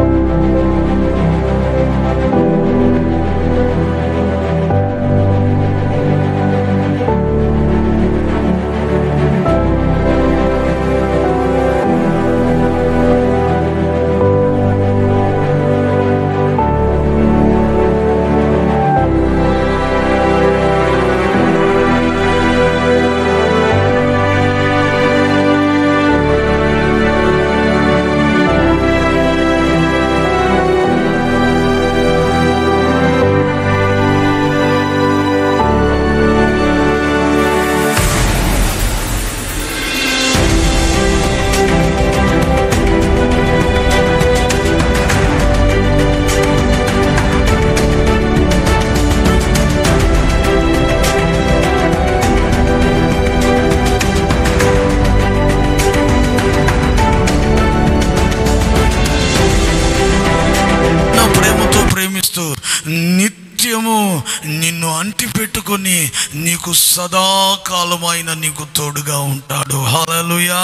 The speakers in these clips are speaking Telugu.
నా ప్రేమతో ప్రేమిస్తూ నిత్యము నిన్ను అంటి పెట్టుకొని నీకు సదాకాలమైన నీకు తోడుగా ఉంటాడు హలలుయా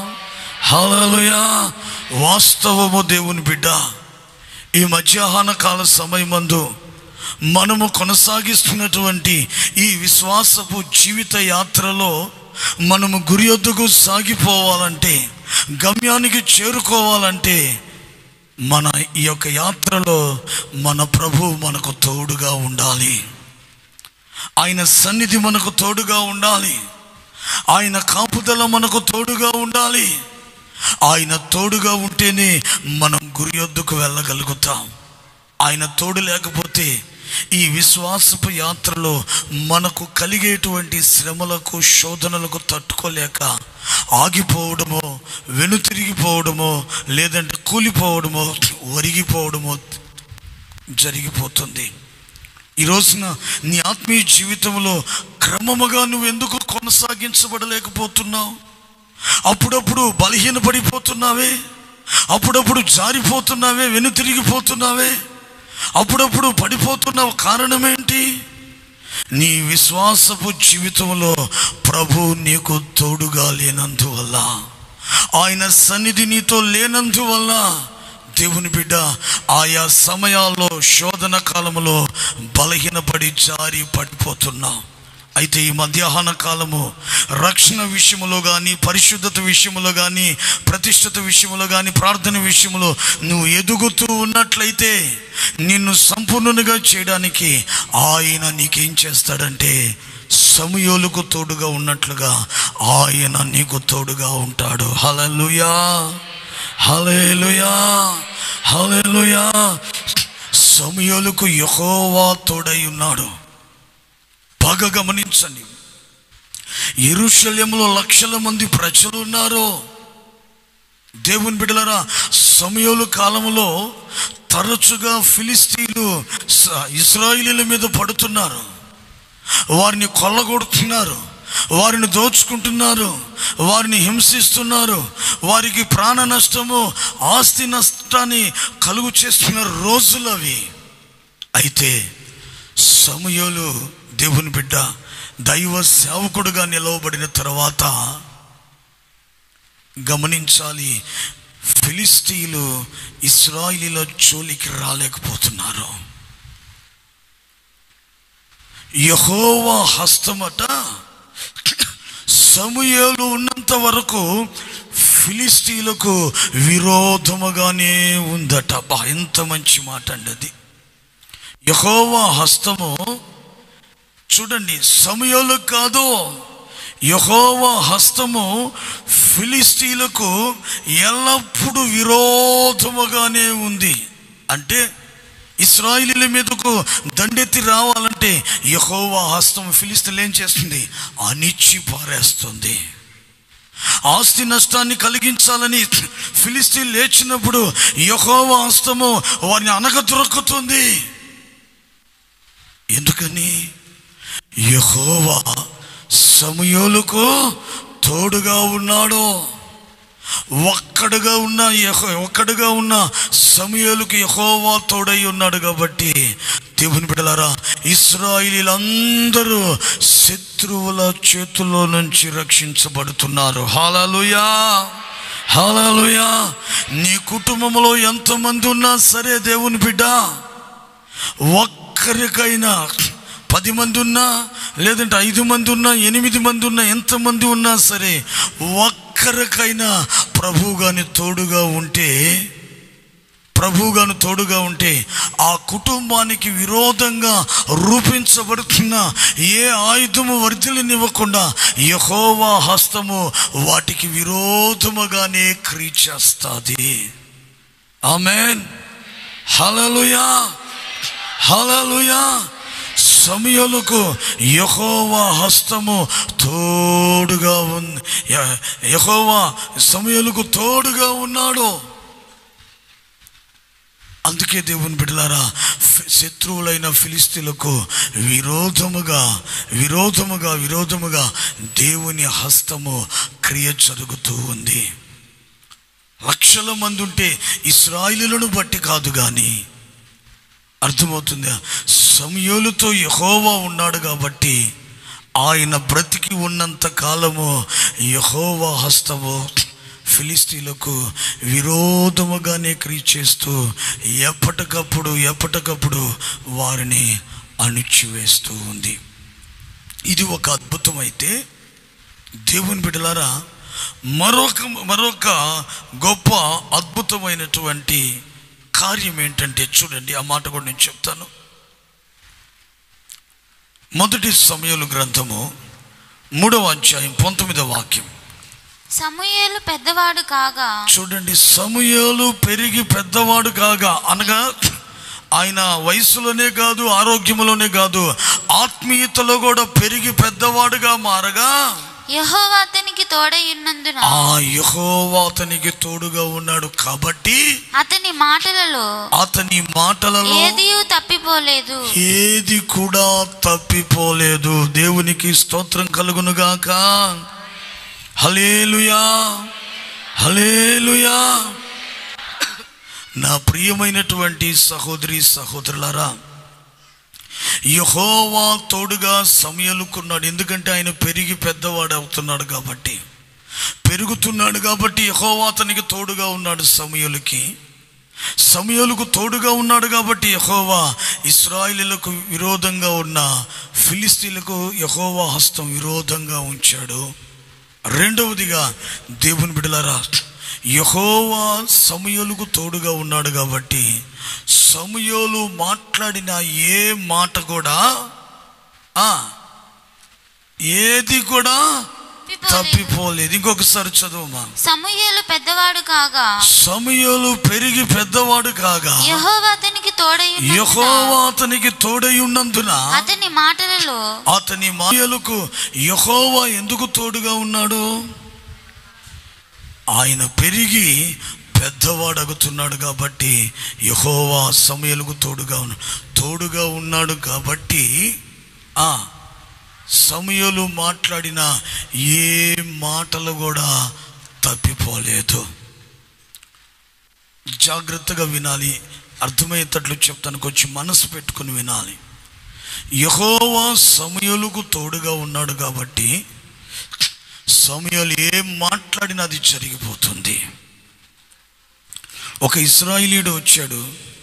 హలలుయా వాస్తవము దేవుని బిడ్డ ఈ మధ్యాహ్న కాల సమయమందు మనము కొనసాగిస్తున్నటువంటి ఈ విశ్వాసపు జీవిత యాత్రలో మనము గురి వద్దకు సాగిపోవాలంటే గమ్యానికి చేరుకోవాలంటే మన ఈ యొక్క యాత్రలో మన ప్రభు మనకు తోడుగా ఉండాలి ఆయన సన్నిధి మనకు తోడుగా ఉండాలి ఆయన కాపుదల మనకు తోడుగా ఉండాలి ఆయన తోడుగా ఉంటేనే మనం గురి వద్దకు వెళ్ళగలుగుతాం ఆయన తోడు లేకపోతే ఈ విశ్వాసపు యాత్రలో మనకు కలిగేటువంటి శ్రమలకు శోధనలకు తట్టుకోలేక ఆగిపోవడమో వెనుతిరిగిపోవడమో లేదంటే కూలిపోవడమో ఒరిగిపోవడమో జరిగిపోతుంది ఈ రోజున నీ ఆత్మీయ జీవితంలో క్రమముగా నువ్వు ఎందుకు కొనసాగించబడలేకపోతున్నావు అప్పుడప్పుడు బలహీనపడిపోతున్నావే అప్పుడప్పుడు జారిపోతున్నావే వెనుతిరిగిపోతున్నావే అప్పుడప్పుడు పడిపోతున్నావు కారణమేంటి నీ విశ్వాసపు జీవితంలో ప్రభు నీకు తోడుగా లేనందువల్ల ఆయన సన్నిధి నీతో లేనందువల్ల దేవుని బిడ్డ ఆయా సమయాల్లో శోధన కాలములో బలహీనపడి జారి పడిపోతున్నావు అయితే ఈ మధ్యాహ్న కాలము రక్షణ విషయములో కానీ పరిశుద్ధత విషయములో కానీ ప్రతిష్ఠత విషయములో కానీ ప్రార్థన విషయములో నువ్వు ఎదుగుతూ ఉన్నట్లయితే నిన్ను సంపూర్ణునిగా చేయడానికి ఆయన నీకేం చేస్తాడంటే సమయోలకు తోడుగా ఉన్నట్లుగా ఆయన నీకు తోడుగా ఉంటాడు హలలుయా హలేలుయా హలేలుయా సమయోలకు యహోవా తోడై ఉన్నాడు బాగా గమనించండి ఎరుషల్యంలో లక్షల మంది ప్రజలు ఉన్నారు దేవుని బిడ్డలరా సమయంలో కాలంలో తరచుగా ఫిలిస్తీన్లు స- ఇస్రాయిలీల మీద పడుతున్నారు వారిని కొల్లగొడుతున్నారు వారిని దోచుకుంటున్నారు వారిని హింసిస్తున్నారు వారికి ప్రాణ నష్టము ఆస్తి నష్టాన్ని కలుగు చేస్తున్న రోజులు అవి అయితే సమయంలో దేవుని బిడ్డ దైవ సేవకుడుగా నిలవబడిన తర్వాత గమనించాలి ఫిలిస్తీన్లు ఇస్రాయిలీల జోలికి రాలేకపోతున్నారు యహోవా హస్తమట సమూయేలు ఉన్నంత వరకు ఫిలిస్తీన్లకు విరోధముగానే ఉందట బా ఎంత మంచి మాట అండి అది యహోవా హస్తము చూడండి సమయంలో కాదు యహోవా హస్తము ఫిలిస్తీన్లకు ఎల్లప్పుడూ విరోధముగానే ఉంది అంటే ఇస్రాయిలీల మీదకు దండెత్తి రావాలంటే యహోవా హస్తం ఫిలిస్తీన్లు ఏం చేస్తుంది అనిచ్చి పారేస్తుంది ఆస్తి నష్టాన్ని కలిగించాలని ఫిలిస్తీన్ లేచినప్పుడు యహోవా హస్తము వారిని అనగ దొరుకుతుంది ఎందుకని యహోవా సమయోలకు తోడుగా ఉన్నాడు ఒక్కడుగా ఉన్న యెహో ఒక్కడుగా ఉన్న సమయాలకు యహోవా తోడై ఉన్నాడు కాబట్టి దేవుని బిడ్డలారా ఇస్రాయిలీలందరూ శత్రువుల చేతుల్లో నుంచి రక్షించబడుతున్నారు హాలలుయా హల్లెలూయా నీ కుటుంబంలో ఎంతమంది ఉన్నా సరే దేవుని బిడ్డ ఒక్కరికైనా పది మంది ఉన్నా లేదంటే ఐదు మంది ఉన్నా ఎనిమిది మంది ఉన్నా ఎంతమంది ఉన్నా సరే ఒక్కరికైనా ప్రభువుగాని తోడుగా ఉంటే ప్రభువుగాను తోడుగా ఉంటే ఆ కుటుంబానికి విరోధంగా రూపించబడుతున్న ఏ ఆయుధము వర్ధిలనివ్వకుండా యహోవా హస్తము వాటికి విరోధముగానే క్రీచేస్తుంది ఆమెన్ హలలుయా హలలుయా సమయలకు యహోవా హస్తము తోడుగా ఉంది య- యెహోవా సమయలకు తోడుగా ఉన్నాడు అందుకే దేవుని బిడ్డలారా ఫి- శత్రువులైన ఫిలిస్తీన్లకు విరోధముగా విరోధముగా విరోధముగా దేవుని హస్తము క్రియ జరుగుతూ ఉంది లక్షల మంది ఉంటే ఇస్రాయిలులను బట్టి కాదు కానీ అర్థమవుతుందా సమయోలుతో యహోవా ఉన్నాడు కాబట్టి ఆయన బ్రతికి ఉన్నంత కాలము యహోవా హస్తము ఫిలిస్తీన్లకు విరోధముగానే క్రియ చేస్తూ ఎప్పటికప్పుడు ఎప్పటికప్పుడు వారిని అణిచివేస్తూ ఉంది ఇది ఒక అద్భుతం అయితే దేవుని బిడ్డలారా మరొక మరొక గొప్ప అద్భుతమైనటువంటి కార్యం ఏంటంటే చూడండి ఆ మాట కూడా నేను చెప్తాను మొదటి సమయలు గ్రంథము మూడవ అధ్యాయం పంతొమ్మిదవ వాక్యం సమూయేలు పెద్దవాడు కాగా చూడండి సమయాలు పెరిగి పెద్దవాడు కాగా అనగా ఆయన వయసులోనే కాదు ఆరోగ్యంలోనే కాదు ఆత్మీయతలో కూడా పెరిగి పెద్దవాడుగా మారగా యెహోవా అతనికి తోడయున్నందున ఆ యెహోవా అతనికి తోడుగా ఉన్నాడు కాబట్టి అతని మాటలలో అతని మాటలలో ఏదియూ తప్పిపోలేదు ఏది కూడా తప్పిపోలేదు దేవునికి స్తోత్రం కలుగునుగాక హలేలుయా హలేలుయా నా ప్రియమైనటువంటి సహోదరి సహోదరులారా యహోవా తోడుగా సమయలుకున్నాడు ఎందుకంటే ఆయన పెరిగి పెద్దవాడు అవుతున్నాడు కాబట్టి పెరుగుతున్నాడు కాబట్టి యహోవా అతనికి తోడుగా ఉన్నాడు సమయలకి సమయలకు తోడుగా ఉన్నాడు కాబట్టి యహోవా ఇస్రాయిలీలకు విరోధంగా ఉన్న ఫిలిస్తీన్లకు యహోవా హస్తం విరోధంగా ఉంచాడు రెండవదిగా దేవుని బిడలారా యహోవా సమయలకు తోడుగా ఉన్నాడు కాబట్టి సమయోలు మాట్లాడిన ఏ మాట కూడా ఆ ఏది కూడా తప్పిపోలేదు. తప్పిపోలేదు ఇంకొకసారి చదువుమా సమూయేలు పెద్దవాడు కాగా సమయలు పెరిగి పెద్దవాడు కాగా యెహోవా అతనికి తోడయున్నందున యహోవా అతనికి తోడై ఉన్నందున అతని మాటలలో అతని మాయలకు యహోవా ఎందుకు తోడుగా ఉన్నాడు ఆయన పెరిగి పెద్దవాడగుతున్నాడు కాబట్టి యహోవా సమయలకు తోడుగా ఉన్నాడు తోడుగా ఉన్నాడు కాబట్టి ఆ సమయలు మాట్లాడిన ఏ మాటలు కూడా తప్పిపోలేదు జాగ్రత్తగా వినాలి అర్థమయ్యేటట్లు చెప్తాను కొంచెం మనసు పెట్టుకుని వినాలి యహోవా సమయలకు తోడుగా ఉన్నాడు కాబట్టి సమయాలు ఏం మాట్లాడినా అది జరిగిపోతుంది ఒక ఇస్రాయిలీడు వచ్చాడు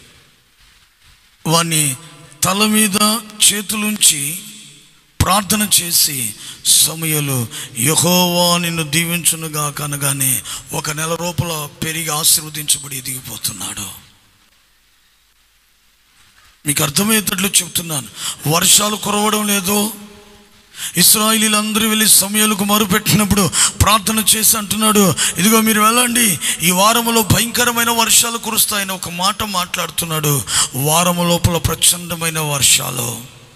వాణ్ణి తల మీద చేతులుంచి ప్రార్థన చేసి సమయలు యహోవా నిన్ను దీవించునుగా కనగానే ఒక నెల రూపల పెరిగి ఆశీర్వదించబడి ఎదిగిపోతున్నాడు మీకు అర్థమయ్యేటట్లు చెప్తున్నాను వర్షాలు కురవడం లేదు ఇస్రాయిలీలందరూ వెళ్ళి సమయాలకు మరుపెట్టినప్పుడు ప్రార్థన చేసి అంటున్నాడు ఇదిగో మీరు వెళ్ళండి ఈ వారములో భయంకరమైన వర్షాలు కురుస్తాయని ఒక మాట మాట్లాడుతున్నాడు వారము లోపల ప్రచండమైన వర్షాలు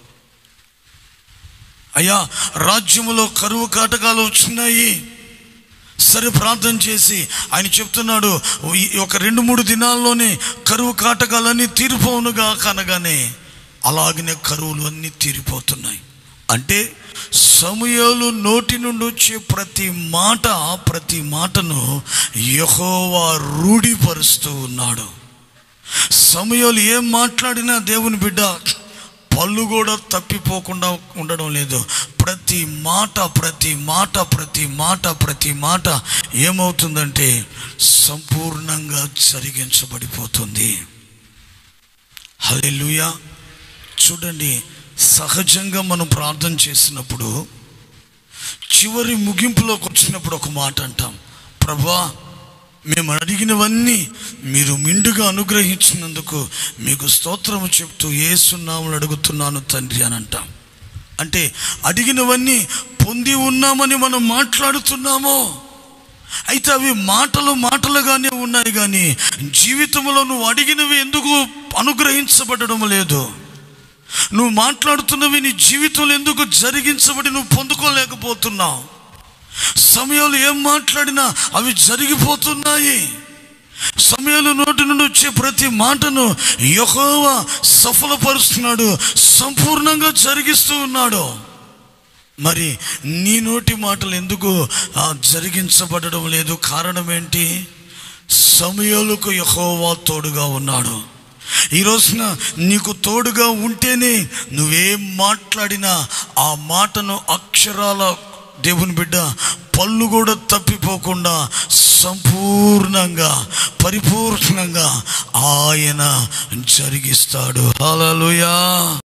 అయ్యా రాజ్యములో కరువు కాటకాలు వచ్చినాయి సరే ప్రార్థన చేసి ఆయన చెప్తున్నాడు ఈ ఒక రెండు మూడు దినాల్లోనే కరువు కాటకాలన్నీ తీరిపోనుగా కనగానే అలాగనే కరువులు అన్నీ తీరిపోతున్నాయి అంటే సమయాలు నోటి నుండి వచ్చే ప్రతి మాట ప్రతి మాటను యహోవా రూఢిపరుస్తూ ఉన్నాడు సమయాలు ఏం మాట్లాడినా దేవుని బిడ్డ పళ్ళు కూడా తప్పిపోకుండా ఉండడం లేదు ప్రతి మాట ప్రతి మాట ప్రతి మాట ప్రతి మాట ఏమవుతుందంటే సంపూర్ణంగా జరిగించబడిపోతుంది హల్లెలూయా చూడండి సహజంగా మనం ప్రార్థన చేసినప్పుడు చివరి ముగింపులోకి వచ్చినప్పుడు ఒక మాట అంటాం ప్రభా మేము అడిగినవన్నీ మీరు మిండుగా అనుగ్రహించినందుకు మీకు స్తోత్రము చెప్తూ ఏసున్నామని అడుగుతున్నాను తండ్రి అని అంటాం అంటే అడిగినవన్నీ పొంది ఉన్నామని మనం మాట్లాడుతున్నామో అయితే అవి మాటలు మాటలుగానే ఉన్నాయి కానీ జీవితంలో నువ్వు అడిగినవి ఎందుకు అనుగ్రహించబడడం లేదు నువ్వు మాట్లాడుతున్నవి నీ జీవితంలో ఎందుకు జరిగించబడి నువ్వు పొందుకోలేకపోతున్నావు సమయంలో ఏం మాట్లాడినా అవి జరిగిపోతున్నాయి సమయంలో నోటి నుండి వచ్చే ప్రతి మాటను యెహోవా సఫలపరుస్తున్నాడు సంపూర్ణంగా జరిగిస్తూ ఉన్నాడు మరి నీ నోటి మాటలు ఎందుకు ఆ, జరిగించబడడం లేదు కారణం ఏంటి సమయాలకు యహోవా తోడుగా ఉన్నాడు ఈ రోజున నీకు తోడుగా ఉంటేనే నువ్వేం మాట్లాడినా ఆ మాటను అక్షరాల దేవుని బిడ్డ పళ్ళు కూడా తప్పిపోకుండా సంపూర్ణంగా పరిపూర్ణంగా ఆయన జరిగిస్తాడు హల్లెలూయా